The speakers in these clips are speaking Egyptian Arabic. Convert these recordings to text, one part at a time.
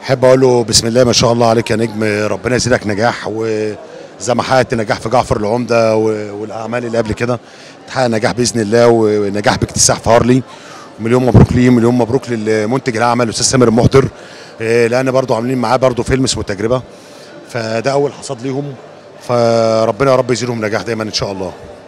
احب اقول له بسم الله ما شاء الله عليك يا نجم ربنا يزيدك نجاح وزي ما حققت نجاح في جعفر العمده و- والاعمال اللي قبل كده تحقق نجاح باذن الله ونجاح باكتساح في هارلي مليون مبروك ليه مليون مبروك للمنتج الاعمى الاستاذ سامر المحضر إيه، لان برضو عاملين معاه برضو فيلم اسمه تجربه فده اول حصاد ليهم فربنا يا رب يزيدهم نجاح دايما ان شاء الله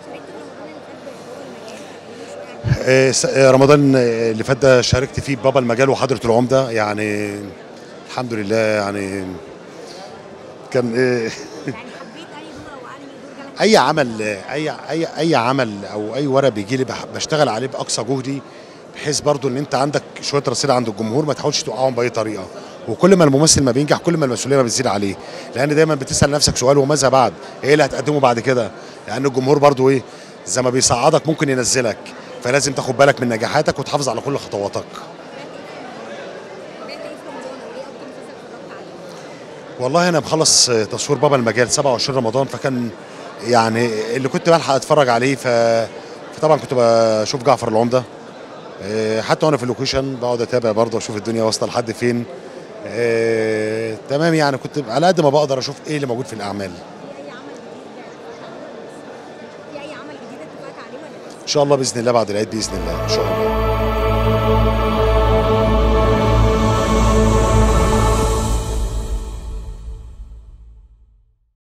إيه، س- إيه، رمضان اللي فات ده شاركت فيه بابا المجال وحضره العمده يعني الحمد لله يعني كان إيه يعني حبيت اي دور او انهي دور جالك اي عمل اي اي اي عمل او اي ورق بيجي لي بح- بشتغل عليه باقصى جهدي بحيث برضو ان انت عندك شويه رصيد عند الجمهور ما تحاولش توقعهم باي طريقه وكل ما الممثل ما بينجح كل ما المسؤوليه ما بتزيد عليه لان دايما بتسال نفسك سؤال وماذا بعد ايه اللي هتقدمه بعد كده لان الجمهور برضو ايه زي ما بيصعدك ممكن ينزلك فلازم تاخد بالك من نجاحاتك وتحافظ على كل خطواتك سمعت ايه في رمضان او ايه اكتر مسلسل اتفرجت عليه؟ والله انا مخلص تصوير بابا المجال 27 رمضان فكان يعني اللي كنت بلحق اتفرج عليه ف... فطبعا كنت بشوف جعفر العمده إيه، حتى وانا في اللوكيشن بقعد اتابع برضه اشوف الدنيا واصله لحد فين إيه، تمام يعني كنت على قد ما بقدر اشوف ايه اللي موجود في الاعمال في اي عمل جديد في اي عمل جديد اتفقت عليه ولا لسه؟ ان شاء الله باذن الله بعد العيد باذن الله ان شاء الله